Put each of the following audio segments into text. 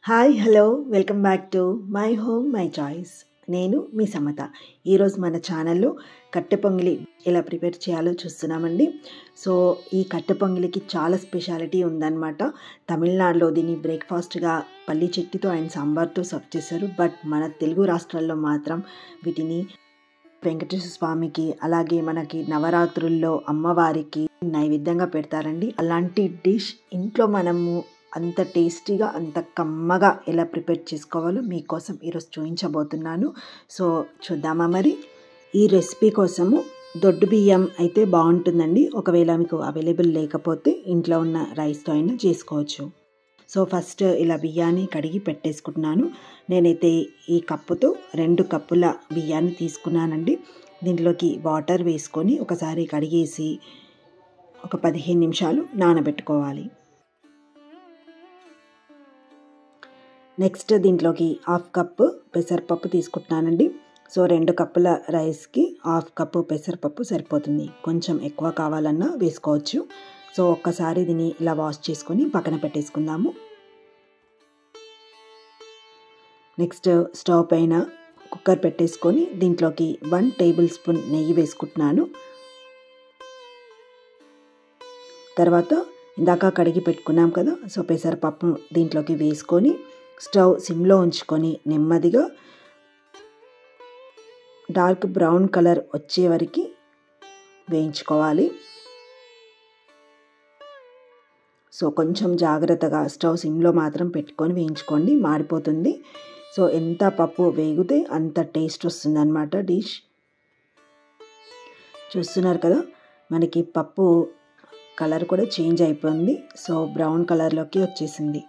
hi hello welcome back to my home my choice నేను మీ సమత ఈరోజు మన ఛానల్లో కట్టె పొంగిలి ఎలా ప్రిపేర్ చేయాలో చూస్తున్నామండి సో ఈ కట్టె పొంగిలికి చాలా స్పెషాలిటీ ఉందన్నమాట తమిళనాడులో దీన్ని బ్రేక్ఫాస్ట్గా పల్లి చెట్టితో అండ్ సాంబార్తో సర్వ్ చేశారు బట్ మన తెలుగు రాష్ట్రాల్లో మాత్రం వీటిని వెంకటేశ్వర స్వామికి అలాగే మనకి నవరాత్రుల్లో అమ్మవారికి నైవేద్యంగా పెడతారండి అలాంటి డిష్ ఇంట్లో మనము అంత టేస్టీగా అంత కమ్మగా ఎలా ప్రిపేర్ చేసుకోవాలో మీకోసం ఈరోజు చూపించబోతున్నాను సో చూద్దామా మరి ఈ రెసిపీ కోసము దొడ్డు బియ్యం అయితే బాగుంటుందండి ఒకవేళ మీకు అవైలబుల్ లేకపోతే ఇంట్లో ఉన్న రైస్తో అయినా చేసుకోవచ్చు సో ఫస్ట్ ఇలా బియ్యాన్ని కడిగి పెట్టేసుకుంటున్నాను నేనైతే ఈ కప్పుతో రెండు కప్పుల బియ్యాన్ని తీసుకున్నానండి దీంట్లోకి వాటర్ వేసుకొని ఒకసారి కడిగేసి ఒక పదిహేను నిమిషాలు నానబెట్టుకోవాలి నెక్స్ట్ దీంట్లోకి హాఫ్ కప్పు పెసరపప్పు తీసుకుంటున్నానండి సో రెండు కప్పుల రైస్కి హాఫ్ కప్పు పెసరపప్పు సరిపోతుంది కొంచెం ఎక్కువ కావాలన్నా వేసుకోవచ్చు సో ఒక్కసారి దీన్ని ఇలా వాష్ చేసుకొని పక్కన పెట్టేసుకుందాము నెక్స్ట్ స్టవ్ పైన కుక్కర్ పెట్టేసుకొని దీంట్లోకి వన్ టేబుల్ స్పూన్ నెయ్యి వేసుకుంటున్నాను తర్వాత ఇందాక కడిగి పెట్టుకున్నాం కదా సో పెసరపప్పు దీంట్లోకి వేసుకొని స్టవ్ సిమ్లో ఉంచుకొని నెమ్మదిగా డార్క్ బ్రౌన్ కలర్ వచ్చే వరకు వేయించుకోవాలి సో కొంచెం జాగ్రత్తగా స్టవ్ సిమ్లో మాత్రం పెట్టుకొని వేయించుకోండి మాడిపోతుంది సో ఎంత పప్పు వేగితే అంత టేస్ట్ వస్తుంది అనమాట డిష్ చూస్తున్నారు కదా మనకి పప్పు కలర్ కూడా చేంజ్ అయిపోయింది సో బ్రౌన్ కలర్లోకి వచ్చేసింది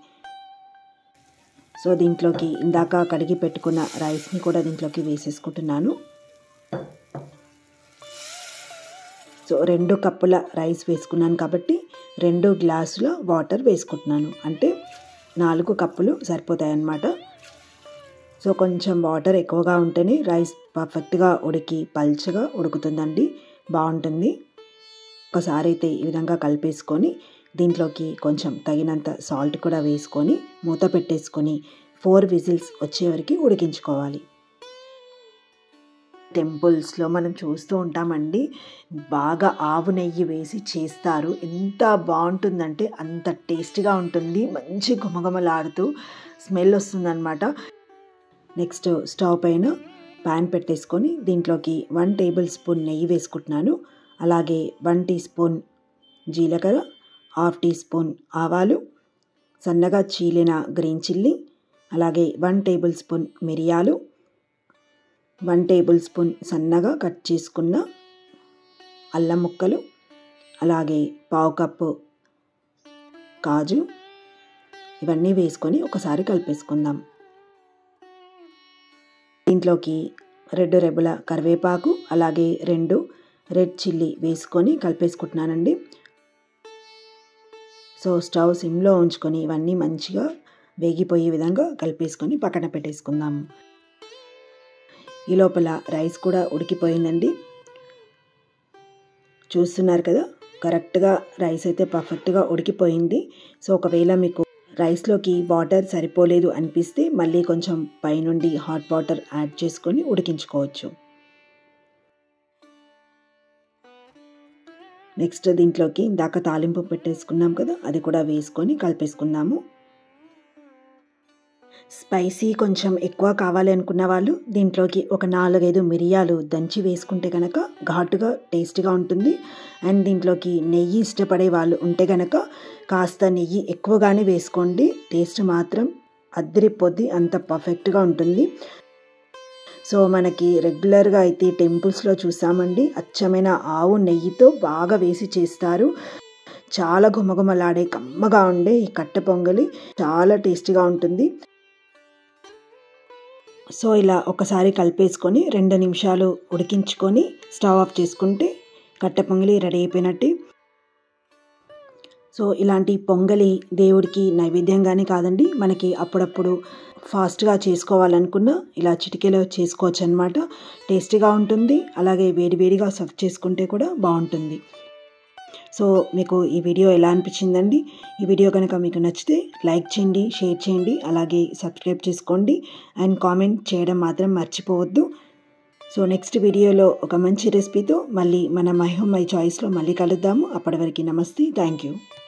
సో దీంట్లోకి ఇందాక కడిగి పెట్టుకున్న రైస్ని కూడా దీంట్లోకి వేసేసుకుంటున్నాను సో రెండు కప్పుల రైస్ వేసుకున్నాను కాబట్టి రెండు గ్లాసుల వాటర్ వేసుకుంటున్నాను అంటే నాలుగు కప్పులు సరిపోతాయి అన్నమాట సో కొంచెం వాటర్ ఎక్కువగా ఉంటేనే రైస్ పర్ఫెక్ట్గా ఉడికి పల్చగా ఉడుకుతుందండి బాగుంటుంది ఒకసారి అయితే ఈ విధంగా కలిపేసుకొని దీంట్లోకి కొంచెం తగినంత సాల్ట్ కూడా వేసుకొని మూత పెట్టేసుకొని ఫోర్ విజిల్స్ వచ్చే వరకు ఉడికించుకోవాలి టెంపుల్స్లో మనం చూస్తూ ఉంటామండి బాగా ఆవు నెయ్యి వేసి చేస్తారు ఎంత బాగుంటుందంటే అంత టేస్టీగా ఉంటుంది మంచి గుమగుమలాడుతూ స్మెల్ వస్తుందన్నమాట నెక్స్ట్ స్టవ్ పైన ప్యాన్ పెట్టేసుకొని దీంట్లోకి వన్ టేబుల్ స్పూన్ నెయ్యి వేసుకుంటున్నాను అలాగే వన్ టీ స్పూన్ జీలకర్ర హాఫ్ టీ స్పూన్ ఆవాలు సన్నగా చీలిన గ్రీన్ చిల్లీ అలాగే వన్ టేబుల్ స్పూన్ మిరియాలు వన్ టేబుల్ స్పూన్ సన్నగా కట్ చేసుకున్న అల్లం ముక్కలు అలాగే పావు కప్పు కాజు ఇవన్నీ వేసుకొని ఒకసారి కలిపేసుకుందాం దీంట్లోకి రెండు రెబ్బల కరివేపాకు అలాగే రెండు రెడ్ చిల్లీ వేసుకొని కలిపేసుకుంటున్నానండి సో స్టవ్ సిమ్లో ఉంచుకొని ఇవన్నీ మంచిగా వేగిపోయే విధంగా కలిపేసుకొని పక్కన పెట్టేసుకుందాము ఈ లోపల రైస్ కూడా ఉడికిపోయిందండి చూస్తున్నారు కదా కరెక్ట్గా రైస్ అయితే పర్ఫెక్ట్గా ఉడికిపోయింది సో ఒకవేళ మీకు రైస్లోకి వాటర్ సరిపోలేదు అనిపిస్తే మళ్ళీ కొంచెం పైనుండి హాట్ వాటర్ యాడ్ చేసుకొని ఉడికించుకోవచ్చు నెక్స్ట్ దీంట్లోకి ఇందాక తాలింపు పెట్టేసుకున్నాం కదా అది కూడా వేసుకొని కలిపేసుకుందాము స్పైసీ కొంచెం ఎక్కువ కావాలి అనుకున్న వాళ్ళు దీంట్లోకి ఒక నాలుగైదు మిరియాలు దంచి వేసుకుంటే కనుక ఘాటుగా టేస్ట్గా ఉంటుంది అండ్ దీంట్లోకి నెయ్యి ఇష్టపడే వాళ్ళు ఉంటే కనుక కాస్త నెయ్యి ఎక్కువగానే వేసుకోండి టేస్ట్ మాత్రం అద్దరిపోద్ది అంత పర్ఫెక్ట్గా ఉంటుంది సో మనకి రెగ్యులర్గా అయితే టెంపుల్స్లో చూసామండి అచ్చమైన ఆవు నెయ్యితో బాగా వేసి చేస్తారు చాలా గుమగుమలాడే కమ్మగా ఉండే ఈ కట్టె పొంగలి చాలా టేస్టీగా ఉంటుంది సో ఇలా ఒకసారి కలిపేసుకొని రెండు నిమిషాలు ఉడికించుకొని స్టవ్ ఆఫ్ చేసుకుంటే కట్టె పొంగలి రెడీ అయిపోయినట్టే సో ఇలాంటి పొంగలి దేవుడికి నైవేద్యంగానే కాదండి మనకి అప్పుడప్పుడు ఫాస్ట్గా చేసుకోవాలనుకున్న ఇలా చిటికెలో చేసుకోవచ్చు అనమాట టేస్టీగా ఉంటుంది అలాగే వేడివేడిగా సర్వ్ చేసుకుంటే కూడా బాగుంటుంది సో మీకు ఈ వీడియో ఎలా అనిపించిందండి ఈ వీడియో కనుక మీకు నచ్చితే లైక్ చేయండి షేర్ చేయండి అలాగే సబ్స్క్రైబ్ చేసుకోండి అండ్ కామెంట్ చేయడం మాత్రం మర్చిపోవద్దు సో నెక్స్ట్ వీడియోలో ఒక మంచి రెసిపీతో మళ్ళీ మన మై హోమ్ మై చాయిస్లో మళ్ళీ కలుద్దాము అప్పటి వరకు నమస్తే థ్యాంక్ యూ